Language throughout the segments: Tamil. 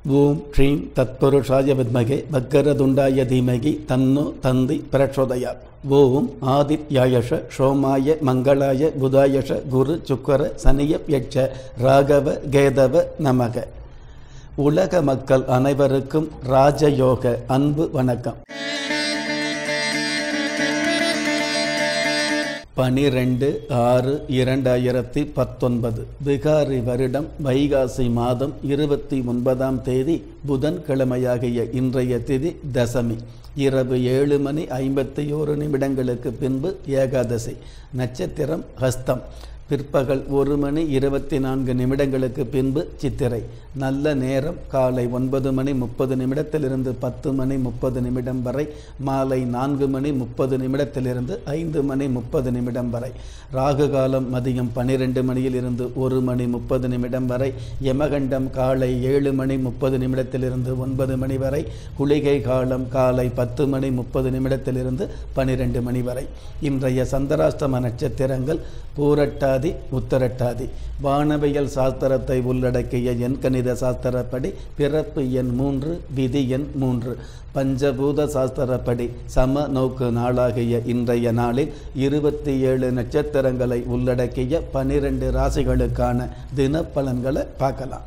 ஓம் ஸ்ரீம் தத்புருஷாய வித்மகே வக்கரதுண்டாய தீமகி தன்னோ தந்தி பிரச்சோதயா ஓம் ஆதித்யாயஷ சோமாய மங்களாய புதாயஷ குரு சுக்கர சனிய யட்ச ராகவ கேதவ நமக உலக மக்கள் அனைவருக்கும் ராஜயோக அன்பு வணக்கம் பனிரெண்டு ஆறு இரண்டாயிரத்தி பத்தொன்பது பிகாரி வருடம் வைகாசி மாதம் இருபத்தி ஒன்பதாம் தேதி புதன்கிழமையாகிய இன்றைய திதி தசமி இரவு ஏழு மணி ஐம்பத்தி ஓரு நிமிடங்களுக்கு பின்பு ஏகாதசி நட்சத்திரம் ஹஸ்தம் பிற்பகல் ஒரு மணி இருபத்தி நான்கு நிமிடங்களுக்கு பின்பு சித்திரை நல்ல நேரம் காலை ஒன்பது மணி முப்பது நிமிடத்திலிருந்து பத்து மணி முப்பது நிமிடம் வரை மாலை நான்கு மணி முப்பது நிமிடத்திலிருந்து ஐந்து மணி முப்பது நிமிடம் வரை ராகு காலம் மதியம் பன்னிரெண்டு மணியிலிருந்து ஒரு மணி முப்பது நிமிடம் வரை யமகண்டம் காலை ஏழு மணி முப்பது நிமிடத்திலிருந்து ஒன்பது மணி வரை குளிகை காலம் காலை பத்து மணி முப்பது நிமிடத்திலிருந்து பனிரெண்டு மணி வரை இன்றைய சந்திராஷ்டம நட்சத்திரங்கள் பூரட்டாதி உத்தரட்டாதி வானவியல் சாஸ்திரத்தை உள்ளடக்கிய எண் கணித சாஸ்திரப்படி பிறப்பு எண் மூன்று விதி எண் மூன்று பஞ்சபூத சாஸ்திரப்படி சம நோக்கு நாளாகிய இன்றைய நாளில் இருபத்தி ஏழு நட்சத்திரங்களை உள்ளடக்கிய பனிரெண்டு ராசிகளுக்கான தினப்பலன்களை பார்க்கலாம்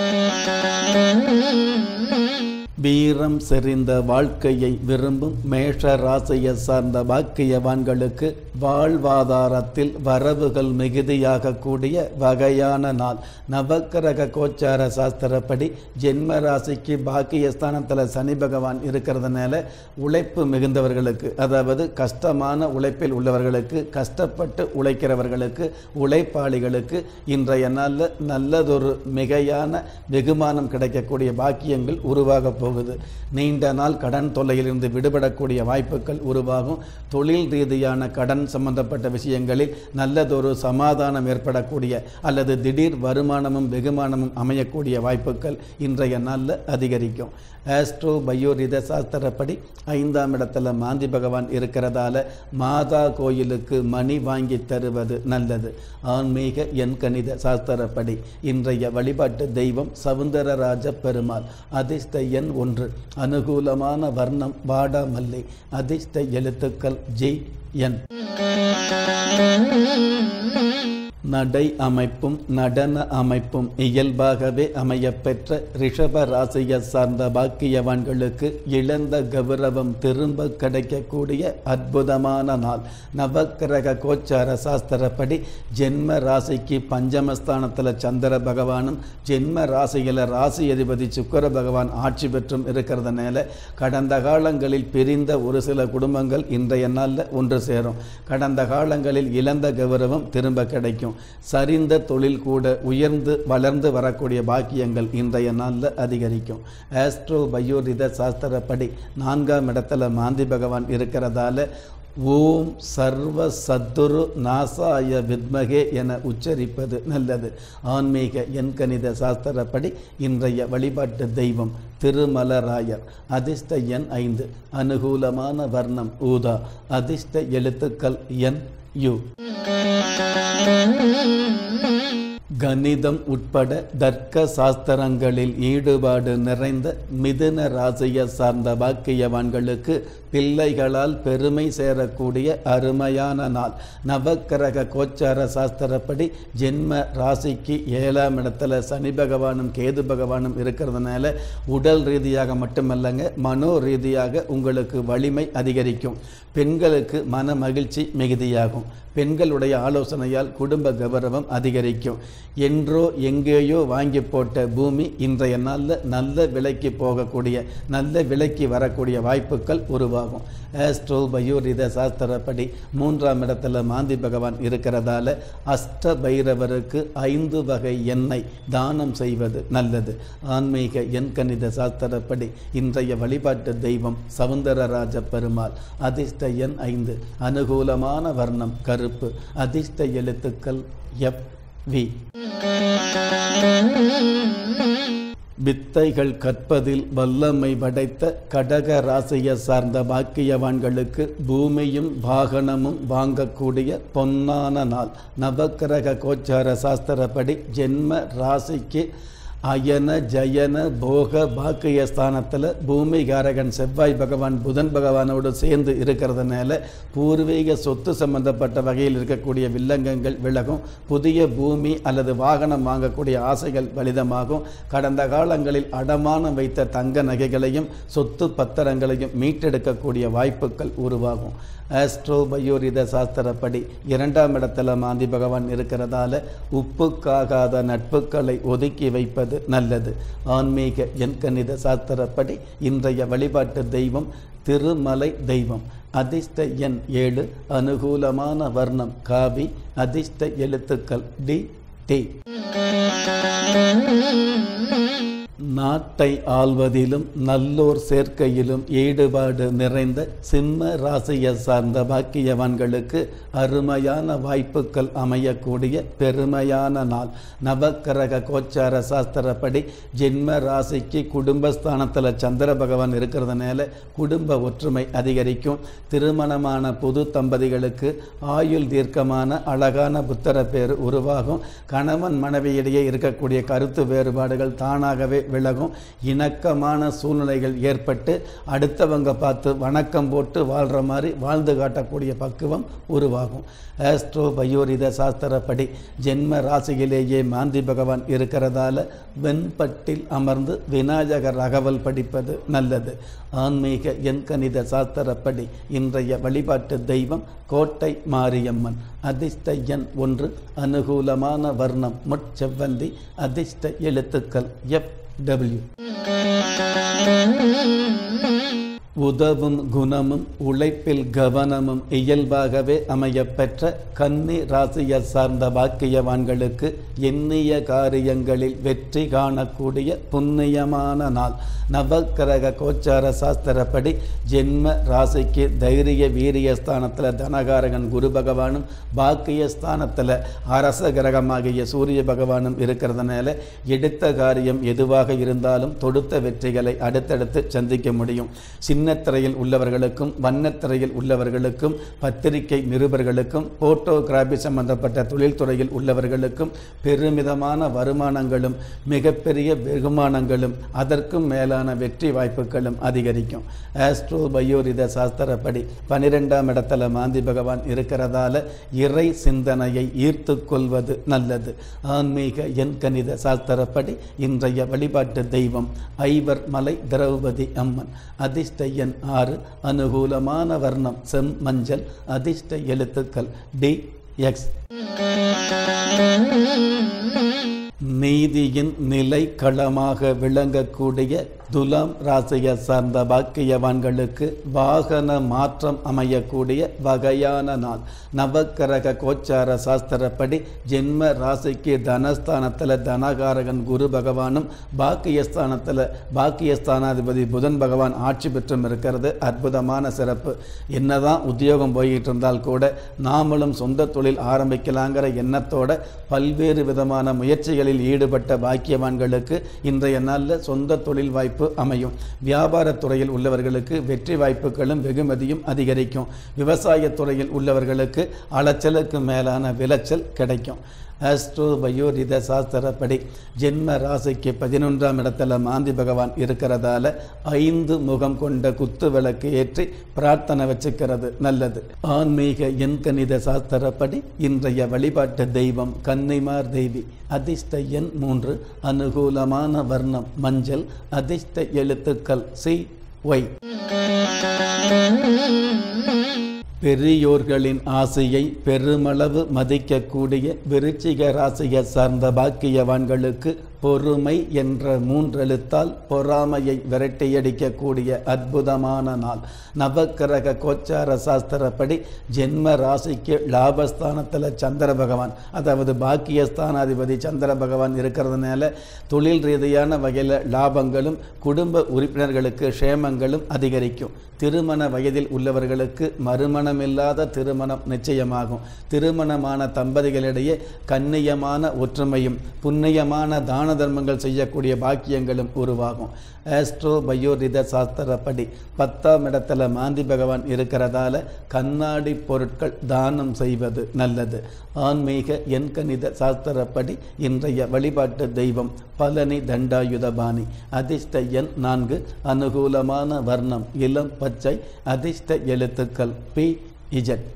வீரம் செறிந்த வாழ்க்கையை விரும்பும் மேஷ ராசியை சார்ந்த பாக்கியவான்களுக்கு வாழ்வாதாரத்தில் வரவுகள் மிகுதியாக கூடிய வகையான நாள் நவக்கிரக கோச்சார சாஸ்திரப்படி ஜென்ம ராசிக்கு பாக்கியஸ்தானத்தில் சனி பகவான் இருக்கிறதுனால உழைப்பு மிகுந்தவர்களுக்கு அதாவது கஷ்டமான உழைப்பில் உள்ளவர்களுக்கு கஷ்டப்பட்டு உழைக்கிறவர்களுக்கு உழைப்பாளிகளுக்கு இன்றைய நாளில் நல்லதொரு மிகையான வெகுமானம் கிடைக்கக்கூடிய பாக்கியங்கள் உருவாக போகுது நீண்ட நாள் கடன் தொல்லையிலிருந்து விடுபடக்கூடிய வாய்ப்புகள் உருவாகும் தொழில் ரீதியான கடன் சம்பந்தப்பட்ட விஷயங்களில் நல்லதொரு சமாதானம் ஏற்படக்கூடிய அல்லது திடீர் வருமானமும் வெகுமானமும் அமையக்கூடிய வாய்ப்புகள் இன்றைய நாளில் அதிகரிக்கும் ஆஸ்ட்ரோ பயோரித சாஸ்திரப்படி ஐந்தாம் இடத்துல மாந்தி பகவான் இருக்கிறதால மாதா கோயிலுக்கு மணி வாங்கி தருவது நல்லது ஆன்மீக எண் கணித சாஸ்திரப்படி இன்றைய வழிபாட்டு தெய்வம் சவுந்தரராஜ பெருமாள் அதிர்ஷ்ட எண் ஒன்று அனுகூலமான வர்ணம் வாடாமல்லி அதிர்ஷ்ட எழுத்துக்கள் ஜி என் நடை அமைப்பும் நடன அமைப்பும் இயல்பாகவே அமையப்பெற்ற ரிஷப ராசியை சார்ந்த பாக்கியவான்களுக்கு இழந்த கௌரவம் திரும்ப கிடைக்கக்கூடிய அற்புதமான நாள் நவக்கிரக கோச்சார சாஸ்திரப்படி ஜென்ம ராசிக்கு பஞ்சமஸ்தானத்தில் சந்திர பகவானும் ஜென்ம ராசியில் ராசி அதிபதி சுக்கர பகவான் ஆட்சி பெற்றும் இருக்கிறதுனால கடந்த காலங்களில் பிரிந்த ஒரு சில குடும்பங்கள் இன்றைய நாளில் ஒன்று சேரும் கடந்த காலங்களில் இழந்த கௌரவம் திரும்ப கிடைக்கும் சரிந்த தொழில் கூட உயர்ந்து வளர்ந்து வரக்கூடிய பாக்கியங்கள் இன்றைய நாளில் அதிகரிக்கும் ஆஸ்ட்ரோ பயோரித சாஸ்திரப்படி நான்காம் இடத்துல மாந்தி பகவான் இருக்கிறதால ஓம் சர்வ சத்துரு நாசாய வித்மகே என உச்சரிப்பது நல்லது ஆன்மீக எண்கணித சாஸ்திரப்படி இன்றைய வழிபாட்டு தெய்வம் திருமலராயர் அதிர்ஷ்ட எண் ஐந்து அனுகூலமான வர்ணம் ஊதா அதிர்ஷ்ட எழுத்துக்கள் என் யு கணிதம் உட்பட தர்க்க சாஸ்திரங்களில் ஈடுபாடு நிறைந்த மிதுன ராசியை சார்ந்த பாக்கியவான்களுக்கு பிள்ளைகளால் பெருமை சேரக்கூடிய அருமையான நாள் நவக்கிரக கோச்சார சாஸ்திரப்படி ஜென்ம ராசிக்கு ஏழாம் இடத்துல சனி பகவானும் கேது பகவானும் இருக்கிறதுனால உடல் ரீதியாக மட்டுமல்லங்க மனோ ரீதியாக உங்களுக்கு வலிமை அதிகரிக்கும் பெண்களுக்கு மன மகிழ்ச்சி மிகுதியாகும் பெண்களுடைய ஆலோசனையால் குடும்ப கௌரவம் அதிகரிக்கும் என்றோ எங்கேயோ வாங்கி போட்ட பூமி இன்றைய நாளில் நல்ல விலைக்கு போகக்கூடிய நல்ல விலைக்கு வரக்கூடிய வாய்ப்புகள் உருவாகும் ஆஸ்ட்ரோ பயோரித சாஸ்திரப்படி மூன்றாம் இடத்துல மாந்தி பகவான் இருக்கிறதால அஷ்ட பைரவருக்கு ஐந்து வகை எண்ணெய் தானம் செய்வது நல்லது ஆன்மீக எண்கணித சாஸ்திரப்படி இன்றைய வழிபாட்டு தெய்வம் சவுந்தரராஜ பெருமாள் அதிர்ஷ்ட எண் ஐந்து அனுகூலமான வர்ணம் கருப்பு அதிர்ஷ்ட எழுத்துக்கள் எஃப் வி வித்தைகள் கற்பதில் வல்லமை படைத்த கடக ராசியை சார்ந்த பாக்கியவான்களுக்கு பூமியும் வாகனமும் வாங்கக்கூடிய பொன்னான நாள் நவக்கிரக கோச்சார சாஸ்திரப்படி ஜென்ம ராசிக்கு அயன ஜயன போக பாக்கிய ஸ்தானத்தில் பூமி காரகன் செவ்வாய் பகவான் புதன் பகவானோடு சேர்ந்து இருக்கிறதுனால பூர்வீக சொத்து சம்பந்தப்பட்ட வகையில் இருக்கக்கூடிய வில்லங்கங்கள் விலகும் புதிய பூமி அல்லது வாகனம் வாங்கக்கூடிய ஆசைகள் பலிதமாகும் கடந்த காலங்களில் அடமானம் வைத்த தங்க நகைகளையும் சொத்து பத்திரங்களையும் மீட்டெடுக்கக்கூடிய வாய்ப்புகள் உருவாகும் ஆஸ்ட்ரோ பயோரித சாஸ்திரப்படி இரண்டாம் இடத்துல மாந்தி பகவான் இருக்கிறதால உப்புக்காகாத நட்புகளை ஒதுக்கி வைப்பது நல்லது ஆன்மீக எண்கணித சாஸ்திரப்படி இன்றைய வழிபாட்டு தெய்வம் திருமலை தெய்வம் அதிர்ஷ்ட எண் ஏழு அனுகூலமான வர்ணம் காவி அதிர்ஷ்ட எழுத்துக்கள் டி டி நாட்டை ஆள்வதிலும் நல்லோர் சேர்க்கையிலும் ஈடுபாடு நிறைந்த சிம்ம ராசியை சார்ந்த பாக்கியவான்களுக்கு அருமையான வாய்ப்புகள் அமையக்கூடிய பெருமையான நாள் நவக்கிரக கோச்சார சாஸ்திரப்படி ஜென்ம ராசிக்கு குடும்பஸ்தானத்தில் சந்திர பகவான் இருக்கிறதுனால குடும்ப ஒற்றுமை அதிகரிக்கும் திருமணமான புது தம்பதிகளுக்கு ஆயுள் தீர்க்கமான அழகான புத்தர பேர் உருவாகும் கணவன் மனைவியிடையே இருக்கக்கூடிய கருத்து வேறுபாடுகள் தானாகவே விலகும் இணக்கமான சூழ்நிலைகள் ஏற்பட்டு அடுத்தவங்க பார்த்து வணக்கம் போட்டு வாழ்கிற மாதிரி வாழ்ந்து காட்டக்கூடிய பக்குவம் உருவாகும் ஆஸ்ட்ரோ பயோரித சாஸ்திரப்படி ஜென்ம ராசியிலேயே மாந்தி பகவான் இருக்கிறதால வெண்பட்டில் அமர்ந்து விநாயகர் அகவல் படிப்பது நல்லது ஆன்மீக எண்கணித சாஸ்திரப்படி இன்றைய வழிபாட்டு தெய்வம் கோட்டை மாரியம்மன் அதிர்ஷ்ட எண் ஒன்று அனுகூலமான வர்ணம் முட்செவ்வந்தி அதிர்ஷ்ட எழுத்துக்கள் எஃப் டபிள்யூ உதவும் குணமும் உழைப்பில் கவனமும் இயல்பாகவே அமையப்பெற்ற கன்னி ராசியை சார்ந்த பாக்கியவான்களுக்கு எண்ணிய காரியங்களில் வெற்றி காணக்கூடிய புண்ணியமான நாள் நவக்கிரக கோச்சார சாஸ்திரப்படி ஜென்ம ராசிக்கு தைரிய வீரிய ஸ்தானத்தில் தனகாரகன் குரு பகவானும் பாக்கிய ஸ்தானத்தில் அரச கிரகமாகிய சூரிய பகவானும் இருக்கிறதுனால எடுத்த காரியம் எதுவாக இருந்தாலும் தொடுத்த வெற்றிகளை அடுத்தடுத்து சந்திக்க முடியும் சின்னத்திரையில் உள்ளவர்களுக்கும் வண்ணத்திரையில் உள்ளவர்களுக்கும் பத்திரிகை நிருபர்களுக்கும் போட்டோகிராபி சம்பந்தப்பட்ட தொழில்துறையில் உள்ளவர்களுக்கும் பெருமிதமான வருமானங்களும் மிகப்பெரிய வெகுமானங்களும் அதற்கும் மேலான வெற்றி வாய்ப்புகளும் அதிகரிக்கும் ஆஸ்ட்ரோ பயோரித சாஸ்திரப்படி பனிரெண்டாம் இடத்துல மாந்தி பகவான் இருக்கிறதால இறை சிந்தனையை ஈர்த்து கொள்வது நல்லது ஆன்மீக எண்கணித சாஸ்திரப்படி இன்றைய வழிபாட்டு தெய்வம் ஐவர் மலை திரௌபதி அம்மன் அதிர்ஷ்ட எண் ஆறு அனுகூலமான வர்ணம் செம் மஞ்சள் அதிர்ஷ்ட எழுத்துக்கள் டி எக்ஸ் நீதியின் நிலை களமாக விளங்கக்கூடிய துலாம் ராசியை சார்ந்த பாக்கியவான்களுக்கு வாகன மாற்றம் அமையக்கூடிய வகையான நாள் நவக்கிரக கோச்சார சாஸ்திரப்படி ஜென்ம ராசிக்கு தனஸ்தானத்தில் தனகாரகன் குரு பகவானும் பாக்கியஸ்தானத்தில் பாக்கியஸ்தானாதிபதி புதன் பகவான் ஆட்சி பெற்றும் இருக்கிறது அற்புதமான சிறப்பு என்னதான் உத்தியோகம் போய்கிட்டு இருந்தால் கூட நாமளும் சொந்த தொழில் ஆரம்பிக்கலாங்கிற எண்ணத்தோட பல்வேறு விதமான முயற்சிகளில் ஈடுபட்ட பாக்கியவான்களுக்கு இன்றைய நாளில் சொந்த தொழில் வாய்ப்பு அமையும் வியாபாரத் துறையில் உள்ளவர்களுக்கு வெற்றி வாய்ப்புகளும் வெகுமதியும் அதிகரிக்கும் விவசாயத் துறையில் உள்ளவர்களுக்கு அலைச்சலுக்கு மேலான விளைச்சல் கிடைக்கும் ஆஸ்ட்ரோ பயோரித சாஸ்திரப்படி ஜென்ம ராசிக்கு பதினொன்றாம் இடத்துல மாந்தி பகவான் இருக்கிறதால ஐந்து முகம் கொண்ட குத்து விளக்கு ஏற்றி பிரார்த்தனை வச்சுக்கிறது நல்லது ஆன்மீக எண்கணித சாஸ்திரப்படி இன்றைய வழிபாட்டு தெய்வம் கன்னிமார் தேவி அதிர்ஷ்ட எண் மூன்று அனுகூலமான வர்ணம் மஞ்சள் அதிர்ஷ்ட எழுத்துக்கள் சி ஒய் பெரியோர்களின் ஆசையை பெருமளவு மதிக்கக்கூடிய விருச்சிக ராசியை சார்ந்த பாக்கியவான்களுக்கு பொறுமை என்ற மூன்றெழுத்தால் பொறாமையை விரட்டியடிக்கக்கூடிய அற்புதமான நாள் நவக்கிரக கோச்சார சாஸ்திரப்படி ஜென்ம ராசிக்கு லாபஸ்தானத்தில் சந்திர பகவான் அதாவது பாக்கியஸ்தானாதிபதி சந்திர பகவான் இருக்கிறதுனால தொழில் ரீதியான வகையில் லாபங்களும் குடும்ப உறுப்பினர்களுக்கு க்ஷேமங்களும் அதிகரிக்கும் திருமண வயதில் உள்ளவர்களுக்கு மறுமணமில்லாத திருமணம் நிச்சயமாகும் திருமணமான தம்பதிகளிடையே கண்ணியமான ஒற்றுமையும் புண்ணியமான தான தான தர்மங்கள் செய்யக்கூடிய பாக்கியங்களும் உருவாகும் ஆஸ்ட்ரோ பயோரித சாஸ்திரப்படி பத்தாம் இடத்துல மாந்தி பகவான் இருக்கிறதால கண்ணாடி பொருட்கள் தானம் செய்வது நல்லது ஆன்மீக எண்கணித சாஸ்திரப்படி இன்றைய வழிபாட்டு தெய்வம் பழனி தண்டாயுதபாணி அதிர்ஷ்ட எண் நான்கு அனுகூலமான வர்ணம் இளம் பச்சை அதிர்ஷ்ட எழுத்துக்கள் பி இஜட்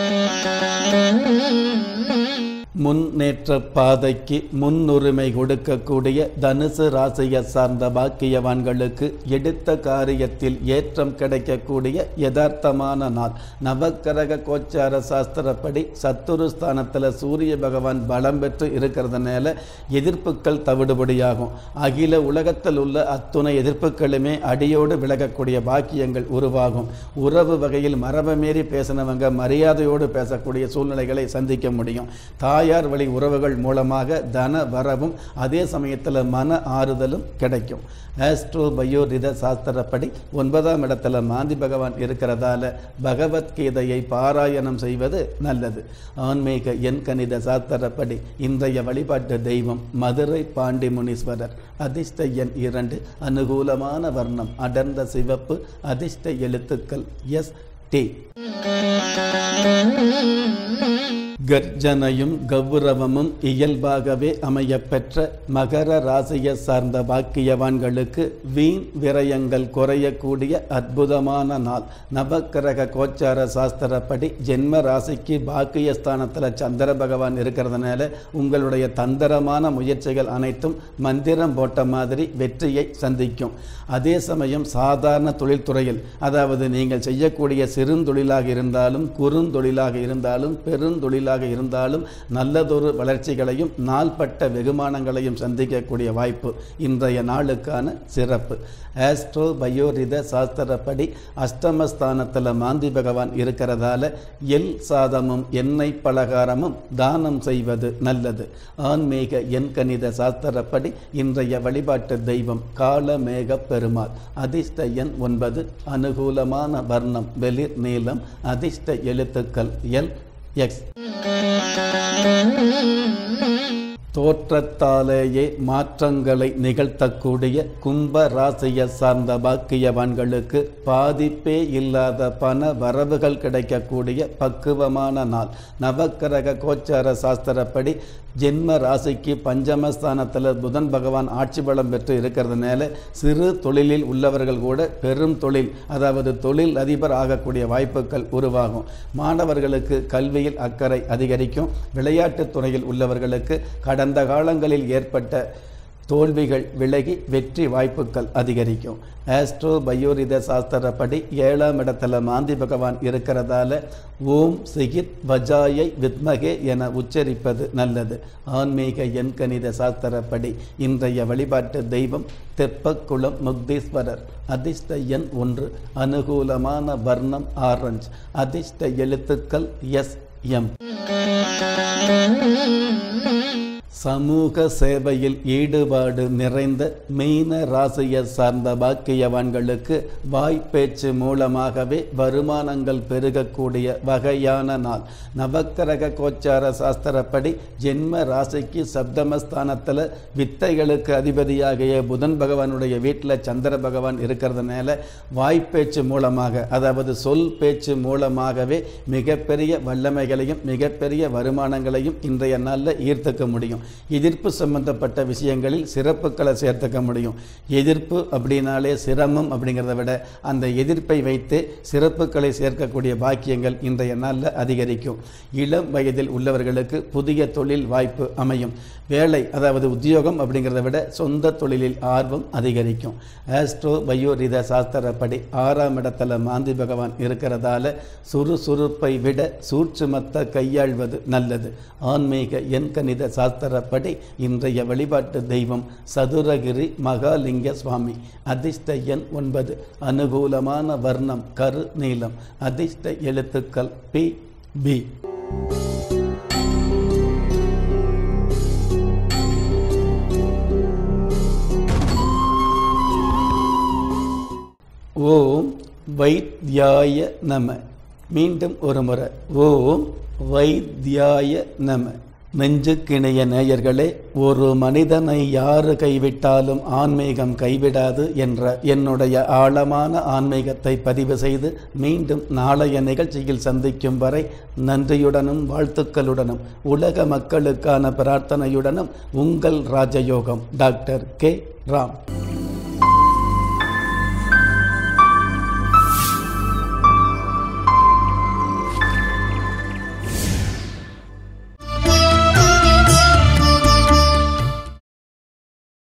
முன்னேற்ற பாதைக்கு முன்னுரிமை கொடுக்கக்கூடிய தனுசு ராசியை சார்ந்த பாக்கியவான்களுக்கு எடுத்த காரியத்தில் ஏற்றம் கிடைக்கக்கூடிய யதார்த்தமான நாள் நவக்கிரக கோச்சார சாஸ்திரப்படி சத்துரு ஸ்தானத்தில் சூரிய பகவான் பலம் பெற்று இருக்கிறதுனால எதிர்ப்புகள் தவிடுபடியாகும் அகில உலகத்தில் உள்ள அத்துணை எதிர்ப்புகளுமே அடியோடு விலகக்கூடிய பாக்கியங்கள் உருவாகும் உறவு வகையில் மரபை மீறி பேசினவங்க மரியாதையோடு பேசக்கூடிய சூழ்நிலைகளை சந்திக்க முடியும் தாயார் வழி உறவுகள் மூலமாக தன வரவும் அதே சமயத்தில் மன ஆறுதலும் கிடைக்கும் ஆஸ்ட்ரோ பயோரித சாஸ்திரப்படி ஒன்பதாம் இடத்துல மாந்தி பகவான் இருக்கிறதால பகவத்கீதையை பாராயணம் செய்வது நல்லது ஆன்மீக எண் கணித சாஸ்திரப்படி இன்றைய வழிபாட்டு தெய்வம் மதுரை பாண்டி முனீஸ்வரர் அதிர்ஷ்ட எண் இரண்டு அனுகூலமான வர்ணம் அடர்ந்த சிவப்பு அதிர்ஷ்ட எழுத்துக்கள் எஸ் டி கர்ஜனையும் கௌரவமும் இயல்பாகவே அமையப்பெற்ற மகர ராசியை சார்ந்த பாக்கியவான்களுக்கு வீண் விரயங்கள் குறையக்கூடிய அற்புதமான நாள் நவக்கிரக கோச்சார சாஸ்திரப்படி ஜென்ம ராசிக்கு பாக்கியஸ்தானத்தில் சந்திர பகவான் இருக்கிறதுனால உங்களுடைய தந்திரமான முயற்சிகள் அனைத்தும் மந்திரம் போட்ட மாதிரி வெற்றியை சந்திக்கும் அதே சமயம் சாதாரண தொழில்துறையில் அதாவது நீங்கள் செய்யக்கூடிய சிறுந்தொழிலாக இருந்தாலும் குறுந்தொழிலாக இருந்தாலும் பெருந்தொழிலாக இருந்தாலும் நல்லதொரு வளர்ச்சிகளையும் நாள்பட்ட வெகுமானங்களையும் சந்திக்கக்கூடிய வாய்ப்பு இன்றைய நாளுக்கான சிறப்பு ஆஸ்ட்ரோ பயோரித சாஸ்திரப்படி அஷ்டமஸ்தானத்தில் மாந்தி பகவான் இருக்கிறதால எல் சாதமும் எண்ணெய் பலகாரமும் தானம் செய்வது நல்லது ஆன்மீக எண்கணித சாஸ்திரப்படி இன்றைய வழிபாட்டு தெய்வம் காலமேக பெருமாள் அதிர்ஷ்ட எண் ஒன்பது அனுகூலமான வர்ணம் வெளிர் நீளம் அதிர்ஷ்ட எழுத்துக்கள் எல் எக்ஸ் தோற்றத்தாலேயே மாற்றங்களை நிகழ்த்தக்கூடிய கும்ப ராசியை சார்ந்த பாக்கியவான்களுக்கு பாதிப்பே இல்லாத பண வரவுகள் கிடைக்கக்கூடிய பக்குவமான நாள் நவக்கிரக கோச்சார சாஸ்திரப்படி ஜென்ம ராசிக்கு பஞ்சமஸ்தானத்தில் புதன் பகவான் ஆட்சி பலம் பெற்று இருக்கிறதுனால சிறு தொழிலில் உள்ளவர்கள் கூட பெரும் தொழில் அதாவது தொழில் அதிபர் ஆகக்கூடிய வாய்ப்புகள் உருவாகும் மாணவர்களுக்கு கல்வியில் அக்கறை அதிகரிக்கும் விளையாட்டுத் துறையில் உள்ளவர்களுக்கு கடந்த காலங்களில் ஏற்பட்ட தோல்விகள் விலகி வெற்றி வாய்ப்புகள் அதிகரிக்கும் ஆஸ்ட்ரோ பயோரித சாஸ்திரப்படி ஏழாம் இடத்துல மாந்தி பகவான் இருக்கிறதால ஓம் சிகித் வஜாயை வித்மகே என உச்சரிப்பது நல்லது ஆன்மீக எண்கணித சாஸ்திரப்படி இன்றைய வழிபாட்டு தெய்வம் தெப்பக்குளம் முக்தீஸ்வரர் அதிர்ஷ்ட எண் ஒன்று அனுகூலமான வர்ணம் ஆரஞ்சு அதிர்ஷ்ட எழுத்துக்கள் எஸ் எம் சமூக சேவையில் ஈடுபாடு நிறைந்த மீன ராசியை சார்ந்த பாக்கியவான்களுக்கு வாய்ப்பேச்சு மூலமாகவே வருமானங்கள் பெருகக்கூடிய வகையான நாள் நவக்கிரக கோச்சார சாஸ்திரப்படி ஜென்ம ராசிக்கு சப்தமஸ்தானத்தில் வித்தைகளுக்கு அதிபதியாகிய புதன் பகவானுடைய வீட்டில் சந்திர பகவான் இருக்கிறதுனால வாய்ப்பேச்சு மூலமாக அதாவது சொல் பேச்சு மூலமாகவே மிகப்பெரிய வல்லமைகளையும் மிகப்பெரிய வருமானங்களையும் இன்றைய நாளில் ஈர்த்துக்க முடியும் எதிர்ப்பு சம்பந்தப்பட்ட விஷயங்களில் சிறப்புகளை சேர்த்துக்க முடியும் எதிர்ப்பு அப்படின்னாலே சிரமம் அப்படிங்கிறத விட அந்த எதிர்ப்பை வைத்து சிறப்புகளை சேர்க்கக்கூடிய பாக்கியங்கள் இன்றைய நாளில் அதிகரிக்கும் இளம் வயதில் உள்ளவர்களுக்கு புதிய தொழில் வாய்ப்பு அமையும் வேலை அதாவது உத்தியோகம் அப்படிங்கிறத விட சொந்த தொழிலில் ஆர்வம் அதிகரிக்கும் ஆஸ்ட்ரோ பயோரித சாஸ்திரப்படி ஆறாம் இடத்துல மாந்தி பகவான் இருக்கிறதால சுறுசுறுப்பை விட சூட்சுமத்தை கையாள்வது நல்லது ஆன்மீக எண்கணித சாஸ்திரப்படி இன்றைய வழிபாட்டு தெய்வம் சதுரகிரி மகாலிங்க சுவாமி அதிர்ஷ்ட எண் ஒன்பது அனுகூலமான வர்ணம் கரு நீளம் அதிர்ஷ்ட எழுத்துக்கள் பி பி ஓம் வைத்யாய நம மீண்டும் ஒரு முறை ஓம் வைத்யாய நம நெஞ்சுக்கிணைய நேயர்களே ஒரு மனிதனை யாரு கைவிட்டாலும் ஆன்மீகம் கைவிடாது என்ற என்னுடைய ஆழமான ஆன்மீகத்தை பதிவு செய்து மீண்டும் நாளைய நிகழ்ச்சியில் சந்திக்கும் வரை நன்றியுடனும் வாழ்த்துக்களுடனும் உலக மக்களுக்கான பிரார்த்தனையுடனும் உங்கள் ராஜயோகம் டாக்டர் கே ராம்